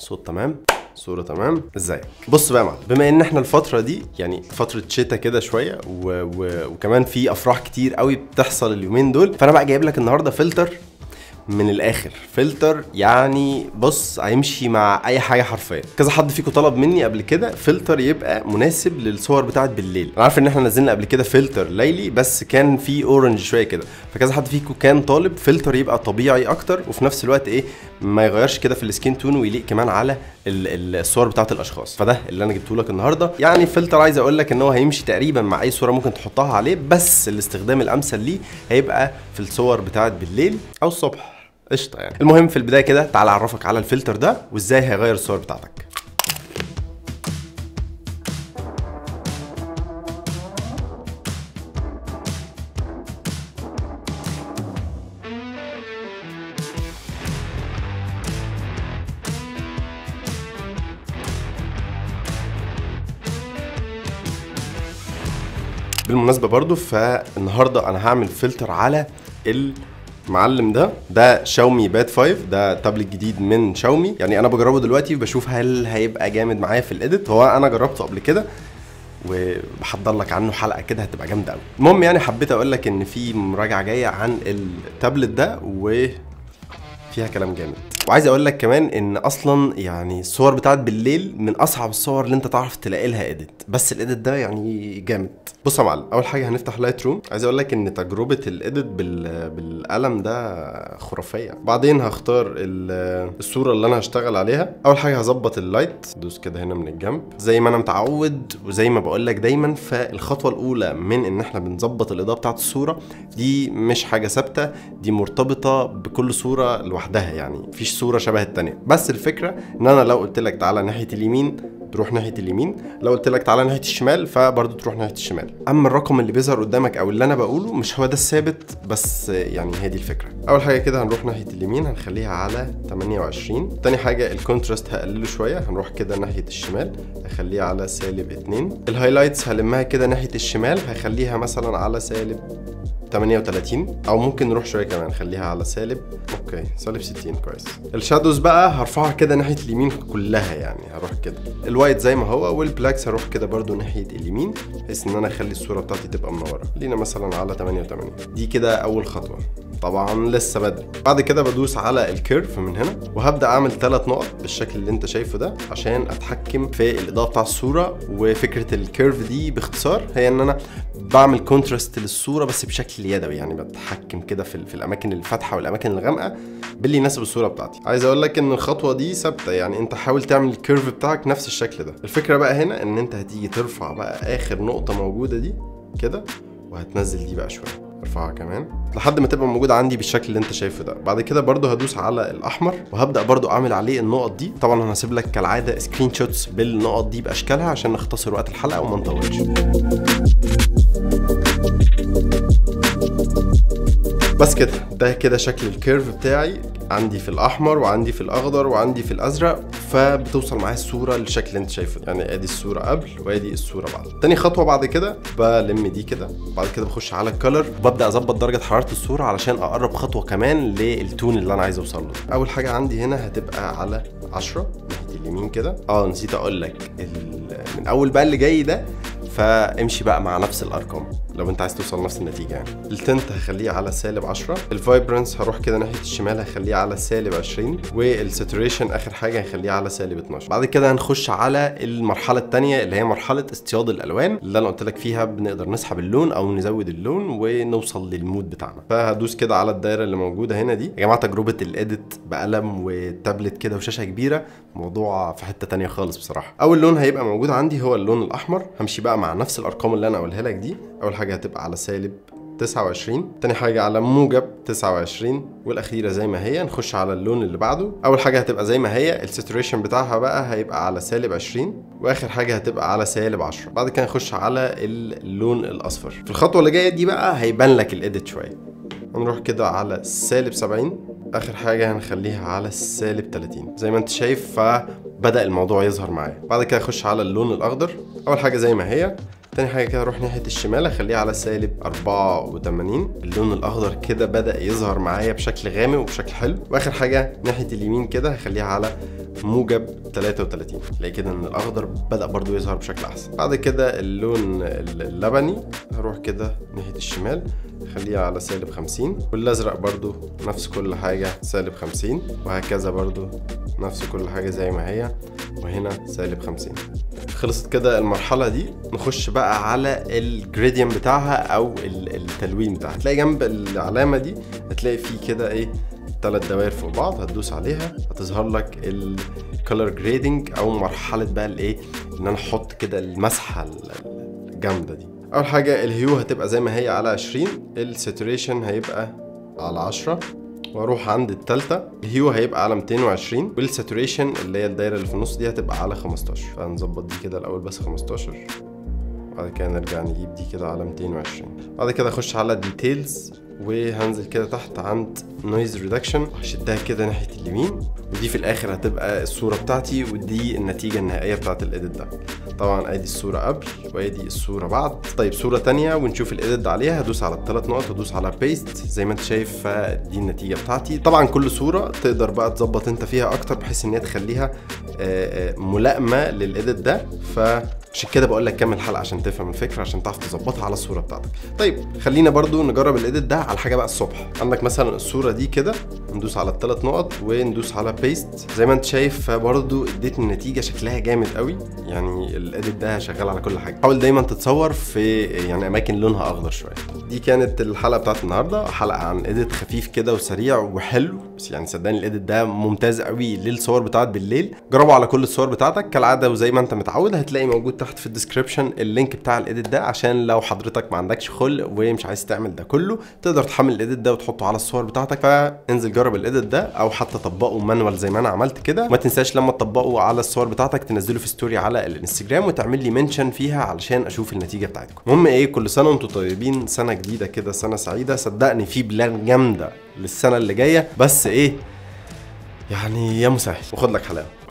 صوت تمام صورة تمام ازيك بص بقى يا معلم بما ان احنا الفترة دي يعني فترة شتاء كده شوية و... و... وكمان في افراح كتير قوي بتحصل اليومين دول فانا بقى جايب لك النهاردة فلتر من الاخر فلتر يعني بص هيمشي مع اي حاجه حرفيا كذا حد فيكم طلب مني قبل كده فلتر يبقى مناسب للصور بتاعت بالليل انا عارف ان احنا نزلنا قبل كده فلتر ليلي بس كان فيه اورنج شويه كده فكذا حد فيكم كان طالب فلتر يبقى طبيعي اكتر وفي نفس الوقت ايه ما يغيرش كده في السكين تون ويليق كمان على ال- الصور بتاعت الاشخاص فده اللي انا جبته لك النهارده يعني فلتر عايز اقول لك ان هو هيمشي تقريبا مع اي صوره ممكن تحطها عليه بس الاستخدام الامثل ليه هيبقى في الصور بتاعت بالليل او الصبح قشطه يعني المهم في البدايه كده تعال اعرفك على الفلتر ده وازاي هيغير الصور بتاعتك بالمناسبه برضو فالنهارده انا هعمل فلتر على المعلم ده ده شاومي باد 5 ده تابلت جديد من شاومي يعني انا بجربه دلوقتي وبشوف هل هيبقى جامد معايا في الايديت هو انا جربته قبل كده وبحضر لك عنه حلقه كده هتبقى جامده قوي المهم يعني حبيت اقول لك ان في مراجعه جايه عن التابلت ده و فيها كلام جامد وعايز اقول لك كمان ان اصلا يعني الصور بتاعت بالليل من اصعب الصور اللي انت تعرف تلاقي لها اديت بس الاديت ده يعني جامد بص يا معلم اول حاجه هنفتح لايت روم عايز اقول لك ان تجربه الاديت بال... بالقلم ده خرافيه بعدين هختار ال- الصوره اللي انا هشتغل عليها اول حاجه هظبط اللايت دوس كده هنا من الجنب زي ما انا متعود وزي ما بقول لك دايما فالخطوه الاولى من ان احنا بنظبط الاضاءه بتاعت الصوره دي مش حاجه ثابته دي مرتبطه بكل صوره لوحدها يعني مفيش صوره شبه التانية بس الفكره ان انا لو قلت لك تعالى ناحيه اليمين تروح ناحيه اليمين لو قلت لك تعالى ناحيه الشمال فبرضه تروح ناحيه الشمال اما الرقم اللي بيظهر قدامك او اللي انا بقوله مش هو ده الثابت بس يعني هي دي الفكره اول حاجه كده هنروح ناحيه اليمين هنخليها على 28 تاني حاجه الكونتراست هقلله شويه هنروح كده ناحيه الشمال هخليها على سالب 2 الهايلايتس هلمها كده ناحيه الشمال هخليها مثلا على سالب 38 او ممكن نروح شويه كمان نخليها على سالب اوكي سالب 60 كويس الشادوز بقى هرفعها كده ناحيه اليمين كلها يعني هروح كده الوايت زي ما هو والبلاكس هروح كده برضو ناحيه اليمين بحيث ان انا اخلي الصوره بتاعتي تبقى منوره لينا مثلا على 88 دي كده اول خطوه طبعا لسه بدري بعد كده بدوس على الكيرف من هنا وهبدا اعمل ثلاث نقط بالشكل اللي انت شايفه ده عشان اتحكم في الاضاءه بتاع الصوره وفكره الكيرف دي باختصار هي ان انا بعمل كونتراست للصوره بس بشكل يدوي يعني بتحكم كده في, في الاماكن الفاتحه والاماكن الغامقه باللي يناسب الصوره بتاعتي عايز اقول لك ان الخطوه دي ثابته يعني انت حاول تعمل الكيرف بتاعك نفس الشكل ده الفكره بقى هنا ان انت هتيجي ترفع بقى اخر نقطه موجوده دي كده وهتنزل دي بقى شويه ارفعها كمان لحد ما تبقى موجوده عندي بالشكل اللي انت شايفه ده بعد كده برضو هدوس على الاحمر وهبدا برضو اعمل عليه النقط دي طبعا انا هسيب لك كالعاده سكرين شوتس بالنقط دي باشكالها عشان نختصر وقت الحلقه وما نطولش بس كده ده كده شكل الكيرف بتاعي عندي في الاحمر وعندي في الاخضر وعندي في الازرق فبتوصل معايا الصوره للشكل اللي انت شايفه ده. يعني ادي الصوره قبل وادي الصوره بعد تاني خطوه بعد كده بلم دي كده بعد كده بخش على الكالر وببدا اظبط درجه حراره الصوره علشان اقرب خطوه كمان للتون اللي انا عايز اوصل له اول حاجه عندي هنا هتبقى على 10 ناحيه اليمين كده اه نسيت اقول لك ال- من اول بقى اللي جاي ده فامشي بقى مع نفس الارقام لو انت عايز توصل لنفس النتيجه يعني التنت هخليه على سالب 10 الفايبرنس هروح كده ناحيه الشمال هخليه على سالب 20 والساتوريشن اخر حاجه هخليه على سالب 12 بعد كده هنخش على المرحله الثانيه اللي هي مرحله اصطياد الالوان اللي انا قلت لك فيها بنقدر نسحب اللون او نزود اللون ونوصل للمود بتاعنا فهدوس كده على الدايره اللي موجوده هنا دي يا جماعه تجربه الاديت بقلم وتابلت كده وشاشه كبيره موضوع في حته تانية خالص بصراحه اول لون هيبقى موجود عندي هو اللون الاحمر همشي بقى مع نفس الارقام اللي انا اقولها لك دي اول حاجه هتبقى على سالب 29 تاني حاجة على موجب 29 والأخيرة زي ما هي نخش على اللون اللي بعده أول حاجة هتبقى زي ما هي الساتوريشن بتاعها بقى هيبقى على سالب 20 وآخر حاجة هتبقى على سالب 10 بعد كده نخش على اللون الأصفر في الخطوة اللي جاية دي بقى هيبان لك الإيديت شوية هنروح كده على سالب 70 اخر حاجه هنخليها على السالب 30 زي ما انت شايف فبدا الموضوع يظهر معايا بعد كده اخش على اللون الاخضر اول حاجه زي ما هي تاني حاجه كده اروح ناحيه الشمال اخليها على سالب 84 اللون الاخضر كده بدا يظهر معايا بشكل غامق وبشكل حلو واخر حاجه ناحيه اليمين كده هخليها على موجب 33 تلاقي كده ان الاخضر بدا برضو يظهر بشكل احسن بعد كده اللون اللبني هروح كده ناحيه الشمال خليها على سالب 50 والازرق برضو نفس كل حاجه سالب 50 وهكذا برضو نفس كل حاجه زي ما هي وهنا سالب 50 خلصت كده المرحله دي نخش بقى على الجريديان بتاعها او التلوين بتاعها هتلاقي جنب العلامه دي هتلاقي فيه كده ايه ثلاث دوائر فوق بعض هتدوس عليها هتظهر لك الكالر جريدنج او مرحله بقى الايه ان انا احط كده المسحه الجامده دي اول حاجه الهيو هتبقى زي ما هي على 20 الساتوريشن هيبقى على 10 واروح عند التالتة الهيو هيبقى على 220 والساتوريشن اللي هي الدايره اللي في النص دي هتبقى على 15 فهنظبط دي كده الاول بس 15 بعد كده نرجع نجيب دي كده على 220 بعد كده اخش على ديتيلز وهنزل كده تحت عند نويز ريدكشن وهشدها كده ناحيه اليمين ودي في الاخر هتبقى الصوره بتاعتي ودي النتيجه النهائيه بتاعت الايديت ده طبعا ادي الصوره قبل وادي الصوره بعد طيب صوره تانية ونشوف الايديت عليها هدوس على الثلاث نقط وادوس على بيست زي ما انت شايف دي النتيجه بتاعتي طبعا كل صوره تقدر بقى تظبط انت فيها اكتر بحيث ان هي تخليها ملائمه للايديت ده ف عشان كده بقول لك كمل الحلقه عشان تفهم الفكره عشان تعرف تظبطها على الصوره بتاعتك طيب خلينا برضو نجرب الايديت ده على حاجه بقى الصبح عندك مثلا الصوره دي كده ندوس على الثلاث نقط وندوس على بيست زي ما انت شايف برضو اديت النتيجه شكلها جامد قوي يعني الايديت ده شغال على كل حاجه حاول دايما تتصور في يعني اماكن لونها اخضر شويه دي كانت الحلقه بتاعت النهارده حلقه عن ايديت خفيف كده وسريع وحلو بس يعني صدقني الايديت ده ممتاز قوي للصور بتاعت بالليل جربوا على كل الصور بتاعتك كالعاده وزي ما انت متعود هتلاقي موجود تحت في الديسكربشن اللينك بتاع الايديت ده عشان لو حضرتك ما عندكش خلق ومش عايز تعمل ده كله تقدر تحمل الايديت ده وتحطه على الصور بتاعتك فانزل جرب الايديت ده او حتى طبقه مانوال زي ما انا عملت كده ما تنساش لما تطبقه على الصور بتاعتك تنزله في ستوري على الانستجرام وتعمل لي منشن فيها علشان اشوف النتيجه بتاعتكم المهم ايه كل سنه وانتم طيبين سنه جديده كده سنه سعيده صدقني في بلان جامده للسنه اللي جايه بس ايه يعني يا مسهل وخد لك حلاوه